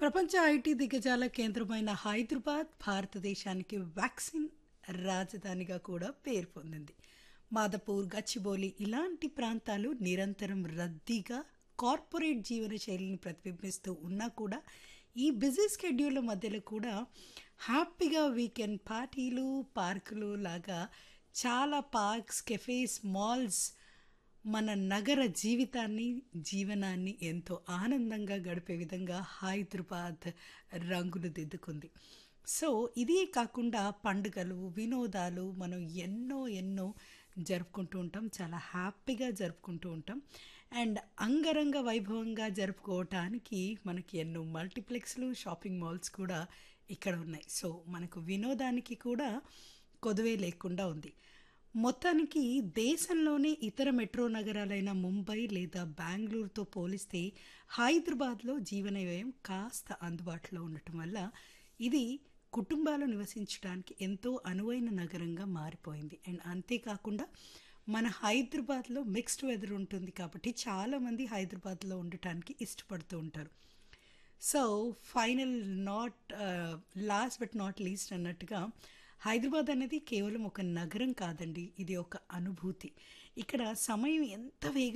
ప్రపంచ ఐటీ దిగ్గజాల కేంద్రమైన హైదరాబాద్ భారతదేశానికి వ్యాక్సిన్ రాజధానిగా కూడా పేరు పొందింది మాదపూర్ గచ్చిబౌలి ఇలాంటి ప్రాంతాలు నిరంతరం రద్దీగా కార్పొరేట్ జీవన శైలిని ప్రతిబింబిస్తూ ఉన్నా కూడా ఈ బిజీ స్కెడ్యూల్ మధ్యలో కూడా హ్యాపీగా వీకెండ్ పార్టీలు పార్కులు లాగా చాలా పార్క్స్ కెఫేస్ మాల్స్ మన నగర జీవితాన్ని జీవనాన్ని ఎంతో ఆనందంగా గడిపే విధంగా హైదరాబాద్ రంగులు దిద్దుకుంది సో ఇదే కాకుండా పండుగలు వినోదాలు మనం ఎన్నో ఎన్నో జరుపుకుంటూ ఉంటాం చాలా హ్యాపీగా జరుపుకుంటూ ఉంటాం అండ్ అంగరంగ వైభవంగా జరుపుకోవటానికి మనకి ఎన్నో మల్టీప్లెక్స్లు షాపింగ్ మాల్స్ కూడా ఇక్కడ ఉన్నాయి సో మనకు వినోదానికి కూడా కొదువే లేకుండా ఉంది మొత్తానికి దేశంలోనే ఇతర మెట్రో నగరాలైన ముంబై లేదా బెంగళూరుతో పోలిస్తే హైదరాబాద్లో జీవన వ్యయం కాస్త అందుబాటులో ఉండటం వల్ల ఇది కుటుంబాలు నివసించడానికి ఎంతో అనువైన నగరంగా మారిపోయింది అండ్ అంతేకాకుండా మన హైదరాబాద్లో మిక్స్డ్ వెదర్ ఉంటుంది కాబట్టి చాలామంది హైదరాబాద్లో ఉండటానికి ఇష్టపడుతూ ఉంటారు so final not last but not least అన్నట్టుగా హైదరాబాద్ అనేది కేవలం ఒక నగరం కాదండి ఇది ఒక అనుభూతి ఇక్కడ సమయం ఎంత వేగ